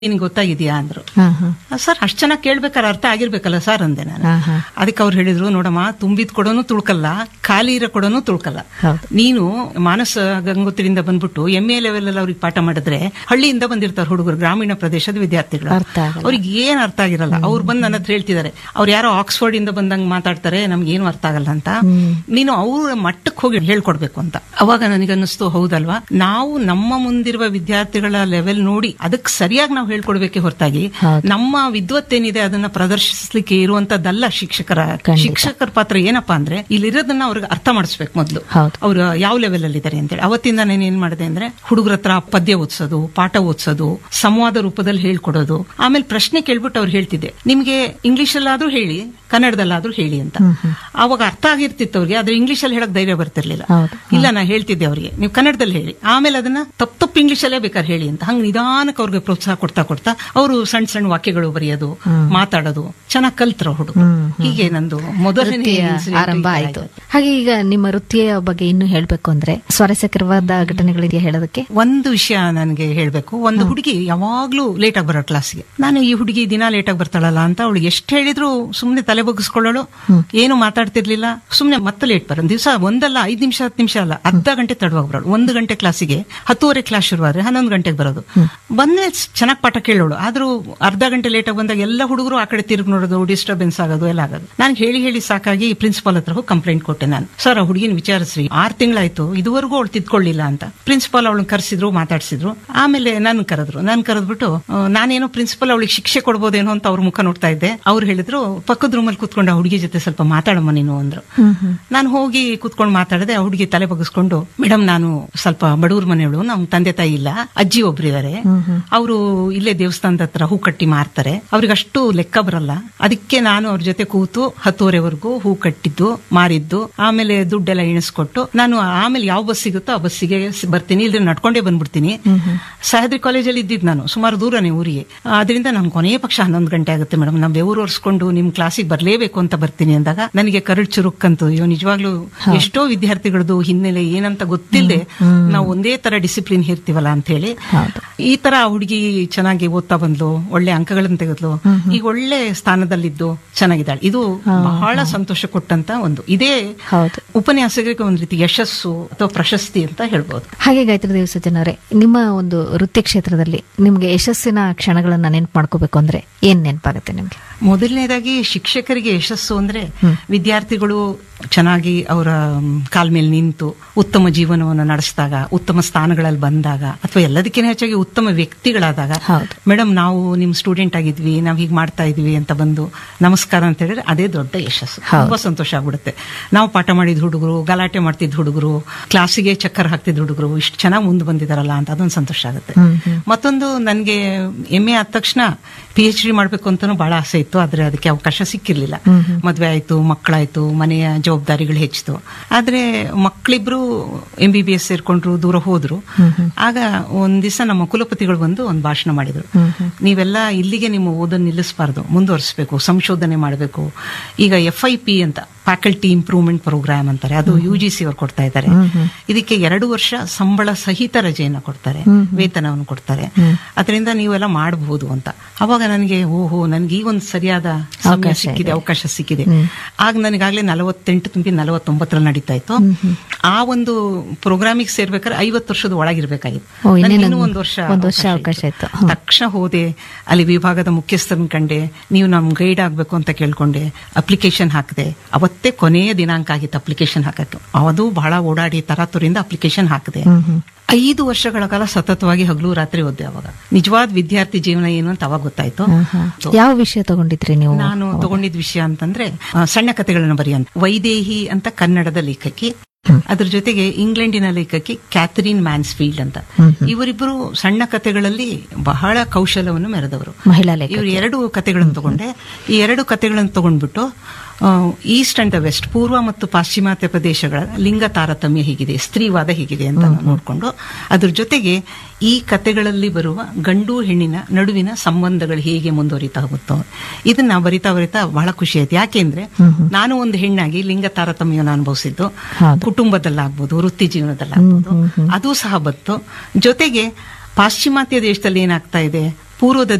ನಿನ್ಗೆ ಗೊತ್ತಾಗಿದ್ಯಾ ಅಂದ್ರು ಹಾ ಹಾ ಸರ್ ಅಷ್ಟ್ ಚೆನ್ನಾಗಿ ಕೇಳ್ಬೇಕಾದ್ರೆ ಅರ್ಥ ಆಗಿರ್ಬೇಕಲ್ಲ ಸರ್ ಅಂದೆ ನಾನು ಹಾ ಹಾ ಅದಕ್ಕೆ ಅವ್ರು ಹೇಳಿದ್ರು ನೋಡಮ್ಮ ತುಂಬಿದ್ ಕೊಡೋನು ತುಳ್ಕಲ್ಲ ಖಾಲಿ ಇರೋ ಕೊಡೋನು ತುಳ್ಕಲ್ಲ ಹೌದು. ನೀನು ಮಾನಸ ಗಂಗೋತ್ರಿಯಿಂದ ಬಂದ್ಬಿಟ್ಟು ಎಂ ಎ ಲೆವೆಲ್ ಅಲ್ಲಿ ಅವ್ರಿಗೆ ಪಾಠ ಮಾಡಿದ್ರೆ ಹಳ್ಳಿಯಿಂದ ಬಂದಿರ್ತಾರೆ ಹುಡುಗರು ಗ್ರಾಮೀಣ ಪ್ರದೇಶದ ವಿದ್ಯಾರ್ಥಿಗಳು ಅರ್ಥ ಆಗಲ್ಲ. ಅವ್ರಿಗೆ ಏನ್ ಅರ್ಥ ಆಗಿರಲ್ಲ ಅವ್ರು ಬಂದು ನನ್ನ ಹತ್ರ ಹೇಳ್ತಿದ್ದಾರೆ ಅವ್ರು ಯಾರೋ ಆಕ್ಸ್ಫರ್ಡ್ ಇಂದ ಬಂದಂಗ್ ಮಾತಾಡ್ತಾರೆ ನಮ್ಗೆ ಏನು ಅರ್ಥ ಆಗಲ್ಲ ಅಂತ ನೀನು ಅವ್ರ ಮಟ್ಟಕ್ಕೆ ಹೋಗಿ ಹೇಳ್ಕೊಡ್ಬೇಕು ಅಂತ ಅವಾಗ ನನಗನ್ನಿಸ್ತು ಹೌದಲ್ವಾ ನಾವು ನಮ್ಮ ಮುಂದಿರುವ ವಿದ್ಯಾರ್ಥಿಗಳ ಲೆವೆಲ್ ನೋಡಿ ಅದಕ್ಕೆ ಸರಿಯಾಗಿ ನಾವು ಹೇಳ್ಕೊಡ್ಬೇಕೆ ಹೊರತಾಗಿ ಹೌದು. ನಮ್ಮ ವಿದ್ವತ್ತೇನಿದೆ ಅದನ್ನ ಪ್ರದರ್ಶಿಸ್ಲಿಕ್ಕೆ ಇರುವಂತದ್ದಲ್ಲ ಶಿಕ್ಷಕರ ಖಂಡಿತ. ಶಿಕ್ಷಕರ ಪಾತ್ರ ಏನಪ್ಪಾ ಅಂದ್ರೆ ಇಲ್ಲಿರೋದನ್ನ ಅವ್ರಿಗೆ ಅರ್ಥ ಮಾಡಿಸ್ಬೇಕು ಮೊದಲು ಹೌದು. ಅವ್ರು ಯಾವ ಲೆವೆಲ್ ಅಲ್ಲಿ ಇದ್ದಾರೆ ಅಂತೇಳಿ ಅವತ್ತಿಂದ ನಾನು ಏನ್ ಮಾಡಿದೆ ಅಂದ್ರೆ ಹುಡುಗರ ಹತ್ರ ಪದ್ಯ ಓದಿಸೋದು ಪಾಠ ಓದಿಸೋದು ಸಂವಾದ ರೂಪದಲ್ಲಿ ಹೇಳ್ಕೊಡೋದು ಆಮೇಲೆ ಪ್ರಶ್ನೆ ಕೇಳ್ಬಿಟ್ಟು ಅವ್ರು ಹೇಳ್ತಿದ್ದೆ ನಿಮ್ಗೆ ಇಂಗ್ಲಿಷ್ ಅಲ್ಲಾದ್ರೂ ಹೇಳಿ ಕನ್ನಡದಲ್ಲಾದ್ರೂ ಹೇಳಿ ಅಂತ ಅವಾಗ ಅರ್ಥ ಆಗಿರ್ತಿತ್ತು ಅವ್ರಿಗೆ ಆದ್ರೆ ಇಂಗ್ಲಿಷ್ ಅಲ್ಲಿ ಹೇಳಕ್ ಧೈರ್ಯ ಬರ್ತಿರ್ಲಿಲ್ಲ ಹೌದು. ಇಲ್ಲ ನಾ ಹೇಳ್ತಿದ್ದೆ ಅವರಿಗೆ ನೀವು ಕನ್ನಡದಲ್ಲಿ ಹೇಳಿ ಆಮೇಲೆ ಅದನ್ನ ತಪ್ಪು ತಪ್ಪು ಇಂಗ್ಲಿಷ್ ಅಲ್ಲೇ ಬೇಕಾದ್ರೆ ಹೇಳಿ ಅಂತ ಹಂಗ ನಿಧಾನಕ್ಕೆ ಅವ್ರಿಗೆ ಪ್ರೋತ್ಸಾಹ ಕೊಡ್ತಾ ಕೊಡ್ತಾ ಅವರು ಸಣ್ಣ ಸಣ್ಣ ವಾಕ್ಯಗಳು ಬರೆಯೋದು ಮಾತಾಡೋದು ಚೆನ್ನಾಗಿ ಕಲ್ತ್ರ ಹುಡುಗ ಹೀಗೆ ನಂದು ಮೊದಲನೇ ವೃತ್ತಿಯ incident ಆರಂಭ ಈ ತರ ಆಯ್ತು ಹಾಗೆ ಈಗ ನಿಮ್ಮ ವೃತ್ತಿಯ ಬಗ್ಗೆ ಇನ್ನು ಹೇಳ್ಬೇಕು ಅಂದ್ರೆ ಸ್ವಾರಸ್ಯಕರವಾದ ಘಟನೆಗಳಿದೆಯಾ ಹೇಳೋದಕ್ಕೆ ಒಂದು ವಿಷಯ ನನಗೆ ಹೇಳ್ಬೇಕು ಒಂದು ಹುಡುಗಿ ಯಾವಾಗ್ಲೂ ಲೇಟ್ ಆಗಿ ಬರೋ ಕ್ಲಾಸ್ಗೆ ನಾನು ಈ ಹುಡುಗಿ ದಿನ ಲೇಟ್ ಆಗಿ ಬರ್ತಾಳಲ್ಲ ಅಂತ ಅವಳಿಗೆ ಎಷ್ಟು ಹೇಳಿದ್ರು ಸುಮ್ನೆ ತಲೆ ಬಗ್ಗಿಸ್ಕೊಳ್ಳೋಳು ಏನು ಮಾತಾಡ್ತಿರ್ಲಿಲ್ಲ ಸುಮ್ನೆ ಮತ್ತೆ ಲೇಟ್ ಬರೋ ದಿವಸ ಒಂದಲ್ಲ ಐದ್ ನಿಮಿಷ ಹತ್ತು ನಿಮಿಷ ಅಲ್ಲ ಅರ್ಧ ಗಂಟೆ ತಡವಾಗಿ ಬರೋಳು ಒಂದು ಗಂಟೆ ಕ್ಲಾಸಿಗೆ ಹತ್ತುವರೆ ಕ್ಲಾಸ್ ಶುರುವಾದ್ರೆ ಹನ್ನೊಂದು ಗಂಟೆಗೆ ಬರೋದು ಬಂದ್ರೆ ಚೆನ್ನಾಗಿ ಪಾಠ ಕೇಳೋಳು ಆದ್ರೂ ಅರ್ಧ ಗಂಟೆ ಲೇಟ್ ಆಗಿ ಬಂದಾಗ ಎಲ್ಲ ಹುಡುಗರು ಆ ಕಡೆ ತಿರುಗಿ ನೋಡೋದು ಡಿಸ್ಟರ್ಬೆನ್ಸ್ ಆಗೋದು ಎಲ್ಲ ಆಗೋದು ನಾನು ಹೇಳಿ ಹೇಳಿ ಸಾಕಾಗಿ ಪ್ರಿನ್ಸಿಪಾಲ್ ಹತ್ರ ಹೋಗಿ ಕಂಪ್ಲೇಂಟ್ ಕೊಟ್ಟೆ ನಾನು ಸರ್ ಆ ಹುಡುಗಿನ ವಿಚಾರಿಸ್ರಿ ಆರ್ ತಿಂಗಳಾಯ್ತು ಇದುವರೆಗೂ ಅವಳು ತಿದ್ಕೊಳ್ಳಿಲ್ಲ ಅಂತ ಪ್ರಿನ್ಸಿಪಾಲ್ ಅವಳನ್ನ ಕರೆಸಿದ್ರು ಮಾತಾಡ್ಸಿದ್ರು ಆಮೇಲೆ ನನ್ ಕರೆದ್ರು ನನ್ ಕರೆದ್ಬಿಟ್ಟು ಆ, ನಾನೇನೋ ಪ್ರಿನ್ಸಿಪಲ್ ಅವಳಿಗೆ ಶಿಕ್ಷೆ ಕೊಡ್ಬೋದೇನೋ ಅಂತ ಅವ್ರ ಮುಖ ನೋಡ್ತಾ ಇದ್ದೆ ಅವ್ರು ಹೇಳಿದ್ರು ಪಕ್ಕದ ರೂಮಲ್ಲಿ ಕೂತ್ಕೊಂಡು ಆ ಹುಡುಗಿ ಜೊತೆ ಸ್ವಲ್ಪ ಮಾತಾಡಮ್ಮ ನೀನು ಅಂದ್ರು ನಾನು ಹೋಗಿ ಕೂತ್ಕೊಂಡು ಮಾತಾಡದೆ ಆ ಹುಡುಗಿ ತಲೆ ಬಗ್ಗಿಸ್ಕೊಂಡು ಮೇಡಮ್ ನಾನು ಸ್ವಲ್ಪ ಬಡವ್ರ ಮನೆಯವಳು ನಮ್ ತಂದೆ ತಾಯಿ ಇಲ್ಲ ಅಜ್ಜಿ ಒಬ್ರಿದ್ದಾರೆ ಅವರು ಇಲ್ಲೇ ದೇವಸ್ಥಾನದ ಹತ್ರ ಹೂ ಕಟ್ಟಿ ಮಾರ್ತಾರೆ ಅವ್ರಿಗೆ ಅಷ್ಟು ಲೆಕ್ಕ ಬರಲ್ಲ ಅದಕ್ಕೆ ನಾನು ಅವ್ರ ಜೊತೆ ಕೂತು ಹತ್ತುವರೆವರೆಗೂ ಹೂ ಕಟ್ಟಿದ್ದು ಮಾರಿದ್ದು ಆಮೇಲೆ ದುಡ್ಡೆಲ್ಲ ಎಣಿಸ್ಕೊಟ್ಟು ನಾನು ಆಮೇಲೆ ಯಾವ ಬಸ್ ಸಿಗುತ್ತೋ ಆ ಬಸ್ಸಿಗೆ ಸ್- ಬರ್ತೀನಿ ಇಲ್ದ್ರೆ ನಡ್ಕೊಂಡೇ ಬಂದ್ಬಿಡ್ತೀನಿ ಸಹ್ಯಾದ್ರಿ ಕಾಲೇಜಲ್ಲಿ ಇದ್ದಿದ್ದು ನಾನು ಸುಮಾರು ದೂರನೇ ಊರಿಗೆ ಅದರಿಂದ ನಮ್ ಕೊನೆಯ ಪಕ್ಷ ಹನ್ನೊಂದು ಗಂಟೆ ಆಗುತ್ತೆ ಮೇಡಮ್ ನಾವು ಬೆವರು ಒರೆಸ್ಕೊಂಡು ನಿಮ್ ಕ್ಲಾಸಿಗೆ ಬರ್ಲೇಬೇಕು ಅಂತ ಬರ್ತೀನಿ ಅಂದಾಗ ನನಗೆ ಕರಡ್ ಚುರುಕ್ಕಂತು ಅಯ್ಯೋ ನಿಜವಾಗ್ಲೂ ಎಷ್ಟೋ ವಿದ್ಯಾರ್ಥಿಗಳದ್ದು ಹಿನ್ನೆಲೆ ಏನಂತ ಗೊತ್ತಿಲ್ಲದೆ ನಾವು ಒಂದೇ ತರ ಡಿಸಿಪ್ಲಿನ್ ಇರ್ತೀವಲ್ಲ ಅಂತ ಹೇಳಿ ಈ ತರ ಆ ಹುಡುಗಿ ಚೆನ್ನಾಗಿ ಓದ್ತಾ ಬಂದ್ಲು ಒಳ್ಳೆ ಅಂಕಗಳನ್ನು ತೆಗೆದ್ಲು ಈಗ ಒಳ್ಳೆ ಸ್ಥಾನದಲ್ಲಿದ್ದು ಚೆನ್ನಾಗಿದ್ದಾಳೆ ಇದು ಬಹಳ ಸಂತೋಷ ಕೊಟ್ಟಂತ ಒಂದು ಇದೇ ಹೌದು ಉಪನ್ಯಾಸಕರಿಗೆ ಒಂದು ರೀತಿ ಯಶಸ್ಸು ಅಥವಾ ಪ್ರಶಸ್ತಿ ಅಂತ ಹೇಳ್ಬೋದು ಹಾಗೆ ಗಾಯತ್ರಿ ದೇವ ಸಜ್ಜನವರೇ ನಿಮ್ಮ ಒಂದು ವೃತ್ತಿ ಕ್ಷೇತ್ರದಲ್ಲಿ ನಿಮ್ಗೆ ಯಶಸ್ಸಿನ ಕ್ಷಣಗಳನ್ನ ನೆನ್ಪು ಮಾಡ್ಕೋಬೇಕು ಅಂದ್ರೆ ಏನ್ ನೆನಪಾಗುತ್ತೆ ನಿಮ್ಗೆ ಮೊದಲನೇದಾಗಿ ಶಿಕ್ಷಕರಿಗೆ ಯಶಸ್ಸು ಅಂದ್ರೆ ವಿದ್ಯಾರ್ಥಿಗಳು ಚೆನ್ನಾಗಿ ಅವರ ಕಾಲ್ ಮೇಲೆ ನಿಂತು ಉತ್ತಮ ಜೀವನವನ್ನು ನಡೆಸಿದಾಗ ಉತ್ತಮ ಸ್ಥಾನಗಳಲ್ಲಿ ಬಂದಾಗ ಅಥವಾ ಎಲ್ಲದಕ್ಕಿಂತ ಹೆಚ್ಚಾಗಿ ಉತ್ತಮ ವ್ಯಕ್ತಿಗಳಾದಾಗ ಹೌದು. ಮೇಡಮ್ ನಾವು ನಿಮ್ ಸ್ಟೂಡೆಂಟ್ ಆಗಿದ್ವಿ ನಾವ್ ಹೀಗೆ ಮಾಡ್ತಾ ಇದೀವಿ ಅಂತ ಬಂದು ನಮಸ್ಕಾರ ಅಂತ ಹೇಳಿದ್ರೆ ಅದೇ ದೊಡ್ಡ ಯಶಸ್ಸು ತುಂಬಾ ಸಂತೋಷ ಆಗ್ಬಿಡುತ್ತೆ ನಾವು ಪಾಠ ಮಾಡಿದ ಹುಡುಗರು ಗಲಾಟೆ ಮಾಡ್ತಿದ್ದ ಹುಡುಗರು ಕ್ಲಾಸಿಗೆ ಚಕ್ಕರ್ ಹಾಕ್ತಿದ್ದ ಹುಡುಗರು ಇಷ್ಟು ಚೆನ್ನಾಗಿ ಮುಂದೆ ಬಂದಿದಾರಲ್ಲ ಅಂತ ಅದೊಂದು ಸಂತೋಷ ಆಗುತ್ತೆ ಮತ್ತೊಂದು ನನಗೆ ಎಂ ಎ ಆದ ತಕ್ಷಣ ಪಿ ಎಚ್ ಡಿ ಮಾಡ್ಬೇಕು ಅಂತಾನು ಬಹಳ ಆಸೆ ಇತ್ತು ಆದ್ರೆ ಅದಕ್ಕೆ ಅವಕಾಶ ಸಿಕ್ಕಿರ್ಲಿಲ್ಲ ಮದ್ವೆ ಆಯ್ತು ಮಕ್ಕಳಾಯ್ತು ಮನೆಯ ಜವಾಬ್ದಾರಿಗಳು ಹೆಚ್ಚಿತು ಆದ್ರೆ ಮಕ್ಕಳಿಬ್ರು ಎಂ ಬಿ ಬಿ ಎಸ್ ಸೇರ್ಕೊಂಡ್ರು ದೂರ ಹೋದ್ರು ಆಗ ಒಂದ್ ದಿವಸ ನಮ್ಮ ಕುಲಪತಿಗಳು ಬಂದು ಒಂದು ಭಾಷಣ ಮಾಡಿದ್ರು ನೀವೆಲ್ಲ ಇಲ್ಲಿಗೆ ನಿಮ್ಮ ಓದನ್ನು ನಿಲ್ಲಿಸಬಾರ್ದು ಮುಂದುವರಿಸಬೇಕು ಸಂಶೋಧನೆ ಮಾಡಬೇಕು ಈಗ ಎಫ್ ಐ ಪಿ ಅಂತ ಫ್ಯಾಕಲ್ಟಿ ಇಂಪ್ರೂವ್ಮೆಂಟ್ ಪ್ರೋಗ್ರಾಮ್ ಅಂತಾರೆ ಅದು ಯು ಜಿ ಸಿ ಅವರು ಕೊಡ್ತಾ ಇದ್ದಾರೆ ಇದಕ್ಕೆ ಎರಡು ವರ್ಷ ಸಂಬಳ ಸಹಿತ ರಜೆಯನ್ನ ಕೊಡ್ತಾರೆ ವೇತನವನ್ನು ಕೊಡ್ತಾರೆ ಅದರಿಂದ ನೀವೆಲ್ಲ ಮಾಡಬಹುದು ಅಂತ ಅವಾಗ ನನಗೆ ಓಹೋ ನನಗೆ ಈ ಒಂದು ಸರಿಯಾದ ಸಮಯ ಸಿಕ್ಕಿದೆ ಅವಕಾಶ ಸಿಕ್ಕಿದೆ ಆಗ ನನಗಾಗ್ಲೇ ನಲವತ್ತೆಂಟು ತುಂಬಿ ನಲವತ್ತೊಂಬತ್ತರಲ್ಲಿ ನಡೀತಾ ಇತ್ತು ಆ ಒಂದು ಪ್ರೋಗ್ರಾಮಿಗೆ ಸೇರ್ಬೇಕಾದ್ರೆ ಐವತ್ತು ವರ್ಷದ ಒಳಗಿರ್ಬೇಕಾಗಿತ್ತು ಓ, ನನಗೆ ಇನ್ನೇನು ಇನ್ನೂ ಒಂದು ವರ್ಷ ಒಂದು ವರ್ಷ ಅವಕಾಶ ಇತ್ತು. ಹ್ಮ್. ತಕ್ಷಣ ಹೋದೆ ಅಲ್ಲಿ ವಿಭಾಗದ ಮುಖ್ಯಸ್ಥರನ್ನ ಕಂಡೆ ನೀವು ನಮ್ ಗೈಡ್ ಆಗ್ಬೇಕು ಅಂತ ಕೇಳ್ಕೊಂಡೆ ಅಪ್ಲಿಕೇಶನ್ ಹಾಕಿದೆ ಅವತ್ತೇ ಕೊನೆಯ ದಿನಾಂಕ ಆಗಿತ್ತು ಅಪ್ಲಿಕೇಶನ್ ಹಾಕಕ್ಕೆ ಅದು ಬಹಳ ಓಡಾಡಿ ತರಾತುರಿಂದ ಅಪ್ಲಿಕೇಶನ್ ಹಾಕಿದೆ ಐದು ವರ್ಷಗಳ ಕಾಲ ಸತತವಾಗಿ ಹಗಲು ರಾತ್ರಿ ಓದ್ದೆ ಅವಾಗ ನಿಜವಾದ ವಿದ್ಯಾರ್ಥಿ ಜೀವನ ಏನು ಅಂತ ಅವಾಗ ಗೊತ್ತಾಯ್ತು ಯಾವ ವಿಷಯ ತಗೊಂಡಿದ್ರಿ ನೀವು ನಾನು ತಗೊಂಡಿದ್ ವಿಷಯ ಅಂತಂದ್ರೆ ಆ, ಸಣ್ಣ ಕಥೆಗಳನ್ನ ಬರೆಯಂತ ವೈದೇಹಿ ಅಂತ ಕನ್ನಡದ ಲೇಖಕಿ ಅದ್ರ ಜೊತೆಗೆ ಇಂಗ್ಲೆಂಡಿನ ಲೇಖಕಿ ಕ್ಯಾಥರಿನ್ ಮ್ಯಾನ್ಸ್ಫೀಲ್ಡ್ ಅಂತ ಇವರಿಬ್ಬರು ಸಣ್ಣ ಕಥೆಗಳಲ್ಲಿ ಬಹಳ ಕೌಶಲವನ್ನು ಮೆರೆದವರು ಮಹಿಳಾ ಲೇಖಕಿ. ಇವರು ಎರಡು ಕಥೆಗಳನ್ನು ತಗೊಂಡೆ ಈ ಎರಡು ಕಥೆಗಳನ್ನು ತಗೊಂಡ್ಬಿಟ್ಟು ಈಸ್ಟ್ ಅಂಡ್ ದ ವೆಸ್ಟ್ ಪೂರ್ವ ಮತ್ತು ಪಾಶ್ಚಿಮಾತ್ಯ ಪ್ರದೇಶಗಳ ಲಿಂಗ ತಾರತಮ್ಯ ಹೀಗಿದೆ ಸ್ತ್ರೀವಾದ ಹೀಗಿದೆ ಅಂತ ನಾವು ನೋಡ್ಕೊಂಡು ಅದ್ರ ಜೊತೆಗೆ ಈ ಕಥೆಗಳಲ್ಲಿ ಬರುವ ಗಂಡು ಹೆಣ್ಣಿನ ನಡುವಿನ ಸಂಬಂಧಗಳು ಹೇಗೆ ಮುಂದುವರಿತಾ ಹೋಗುತ್ತೋ ಇದನ್ನ ಬರಿತಾ ಬರಿತಾ ಬಹಳ ಖುಷಿ ಆಯ್ತು ಯಾಕೆಂದ್ರೆ ನಾನು ಒಂದು ಹೆಣ್ಣಾಗಿ ಲಿಂಗ ತಾರತಮ್ಯವನ್ನು ಅನುಭವಿಸಿದ್ದು ಹೌದು. ಕುಟುಂಬದಲ್ಲಾಗ್ಬೋದು ವೃತ್ತಿ ಜೀವನದಲ್ಲಾಗ್ಬೋದು ಅದು ಸಹ ಬಂತು ಜೊತೆಗೆ ಪಾಶ್ಚಿಮಾತ್ಯ ದೇಶದಲ್ಲಿ ಏನಾಗ್ತಾ ಇದೆ ಪೂರ್ವದ